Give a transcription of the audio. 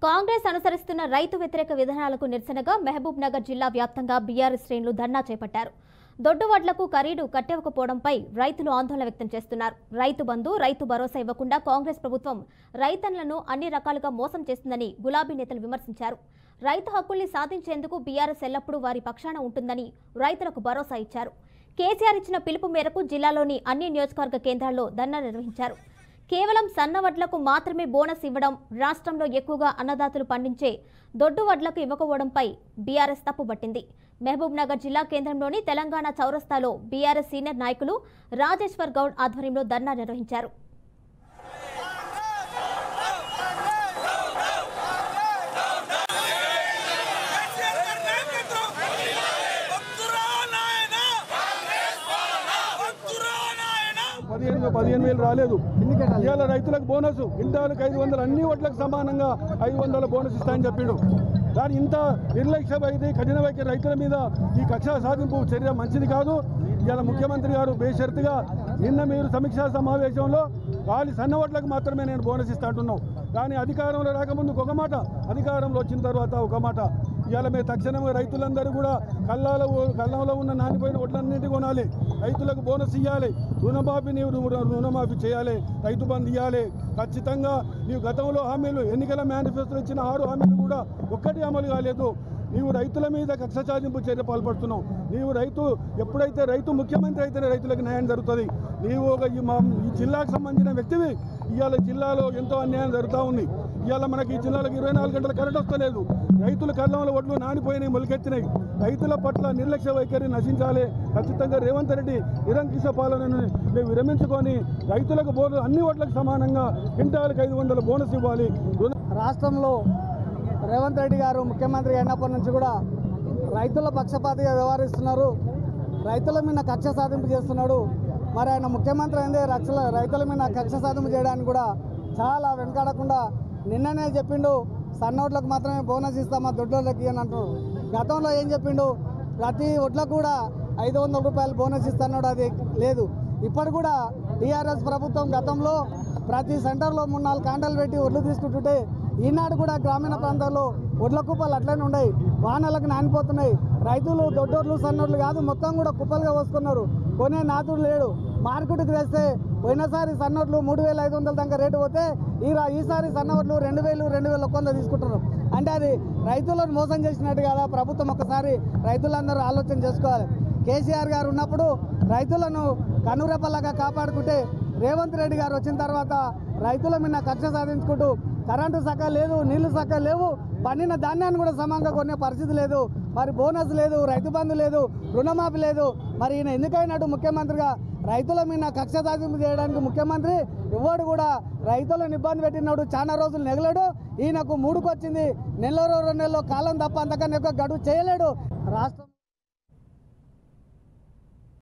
కాంగ్రెస్ అనుసరిస్తున్న రైతు వ్యతిరేక విధానాలకు నిరసనగా మహబూబ్ నగర్ జిల్లా వ్యాప్తంగా బీఆర్ఎస్ శ్రేణులు ధర్నా చేపట్టారు దొడ్డు వడ్లకు ఖరీదు కట్టివ్వకపోవడంపై రైతులు ఆందోళన వ్యక్తం చేస్తున్నారు రైతు బంధు రైతు భరోసా ఇవ్వకుండా కాంగ్రెస్ ప్రభుత్వం రైతన్లను అన్ని రకాలుగా మోసం చేస్తుందని గులాబీ నేతలు విమర్శించారు రైతు హక్కుల్ని సాధించేందుకు బీఆర్ఎస్ ఎల్లప్పుడూ వారి పక్షాన ఉంటుందని రైతులకు భరోసా ఇచ్చారు కేసీఆర్ ఇచ్చిన పిలుపు మేరకు జిల్లాలోని అన్ని నియోజకవర్గ కేంద్రాల్లో ధర్నా నిర్వహించారు కేవలం సన్న వడ్లకు మాత్రమే బోనస్ ఇవ్వడం రాష్ట్రంలో ఎక్కువగా అన్నదాతలు పండించే దొడ్డు వడ్లకు ఇవ్వకపోవడంపై బీఆర్ఎస్ తప్పుబట్టింది మహబూబ్ నగర్ జిల్లా కేంద్రంలోని తెలంగాణ చౌరస్తాలో బీఆర్ఎస్ సీనియర్ నాయకులు రాజేశ్వర్ గౌడ్ ఆధ్వర్యంలో ధర్నా నిర్వహించారు పదిహేను పదిహేను వేలు రాలేదు ఇవాళ రైతులకు బోనస్ ఇంటాలకు ఐదు వందలు అన్ని ఓట్లకు సమానంగా ఐదు వందల బోనస్ ఇస్తాయని చెప్పిండు కానీ ఇంత నిర్లక్ష్యం అయితే కఠిన వైఖరి రైతుల మీద ఈ కక్ష సాధింపు చర్య మంచిది కాదు ఇవాళ ముఖ్యమంత్రి గారు బేషరతుగా నిన్న మీరు సమీక్షా సమావేశంలో ఖాళీ సన్న ఓట్లకు మాత్రమే నేను బోనస్ ఇస్తా అంటున్నావు కానీ అధికారంలో రాకముందు ఒక మాట అధికారంలో వచ్చిన తర్వాత ఒక మాట ఇవాళ మేము తక్షణమే రైతులందరూ కూడా కళ్ళాలో కళ్ళంలో ఉన్న నానిపోయిన ఒట్లన్నింటి కొనాలి రైతులకు బోనస్ ఇవ్వాలి రుణమాఫీ నీవు రు- రుణమాఫీ చేయాలి రైతు బంధు ఇవ్వాలి ఖచ్చితంగా నీవు గతంలో హామీలు ఎన్నికల మేనిఫెస్టో ఇచ్చిన ఆరు హామీలు కూడా ఒక్కటి అమలు కాలేదు నీవు రైతుల మీద కక్ష సాధింపు చర్య పాల్పడుతున్నావు నీవు రైతు ఎప్పుడైతే రైతు ముఖ్యమంత్రి అయితేనే రైతులకు న్యాయం జరుగుతుంది నీవు ఒక ఈ మా ఈ జిల్లాకు సంబంధించిన వ్యక్తివి ఇవాళ జిల్లాలో ఎంతో అన్యాయం జరుగుతూ ఉంది ఇవాళ మనకి ఈ జిల్లాలకు ఇరవై నాలుగు గంటల కరెంట్ వస్తలేదు రైతుల కళ్ళంలో ఒడ్లు నానిపోయినాయి మొలకెత్తినాయి రైతుల పట్ల నిర్లక్ష్య వైఖరి నశించాలి ఖచ్చితంగా రేవంత్ రెడ్డి నిరంకుశ పాలనను మేము విరమించుకొని రైతులకు బోనస్ అన్ని ఓట్లకు సమానంగా క్వింటాలకు ఐదు వందల బోనస్ ఇవ్వాలి రుణ రాష్ట్రంలో రేవంత్ రెడ్డి గారు ముఖ్యమంత్రి అయినప్పటి నుంచి కూడా రైతుల పక్షపాతిగా వ్యవహరిస్తున్నారు రైతుల మీద కక్ష సాధింపు చేస్తున్నాడు మరి ఆయన ముఖ్యమంత్రి అయిందే రక్షల రైతుల మీద కక్ష సాధింపు చేయడానికి కూడా చాలా వెనకాడకుండా నిన్ననే చెప్పిండు సన్నోట్లకు మాత్రమే బోనస్ ఇస్తామా దొడ్లోకి అని అంటున్నారు గతంలో ఏం చెప్పిండు ప్రతి ఒడ్లకు కూడా ఐదు వందల రూపాయలు బోనస్ ఇస్తున్నాడు అది లేదు ఇప్పుడు కూడా టీఆర్ఎస్ ప్రభుత్వం గతంలో ప్రతి సెంటర్లో మూడు నాలుగు కాంటలు పెట్టి ఒడ్లు తీసుకుంటుంటే ఈనాడు కూడా గ్రామీణ ప్రాంతాల్లో ఒడ్ల కుప్పలు అట్లనే ఉన్నాయి వాహనాలకు నానిపోతున్నాయి రైతులు దొడ్డోర్లు సన్నోర్లు కాదు మొత్తం కూడా కుప్పలుగా పోసుకున్నారు కొనే నాతుడు లేడు మార్కెట్కి తెస్తే పోయినసారి సన్నోట్లు మూడు వేల ఐదు వందల దాకా రేటు పోతే ఈ రా- ఈసారి సన్నోట్లు రెండు వేలు రెండు వేల ఒక్క వంద తీసుకుంటున్నారు అంటే అది రైతులను మోసం చేసినట్టు కదా ప్రభుత్వం ఒకసారి రైతులందరూ ఆలోచన చేసుకోవాలి కేసీఆర్ గారు ఉన్నప్పుడు రైతులను కనురెప్పలాగా కాపాడుకుంటే రేవంత్ రెడ్డి గారు వచ్చిన తర్వాత రైతుల మీద కక్ష సాధించుకుంటూ కరెంటు సక్క లేదు నీళ్లు సక్క లేవు పండిన ధాన్యాన్ని కూడా సమంగా కొనే పరిస్థితి లేదు మరి బోనస్ లేదు రైతు బంధు లేదు రుణమాఫీ లేదు మరి ఈయన ఎందుకైనట్టు ముఖ్యమంత్రిగా రైతుల మీద కక్ష సాధింపు చేయడానికి ముఖ్యమంత్రి ఎవడు కూడా రైతులను ఇబ్బంది పెట్టినాడు చాలా రోజులు నెగలేడు ఈయనకు మూడుకొచ్చింది నెల రెండు నెలలో కాలం తప్ప అంతకన్నా ఎక్కువ గడువు చేయలేడు రాష్ట్రం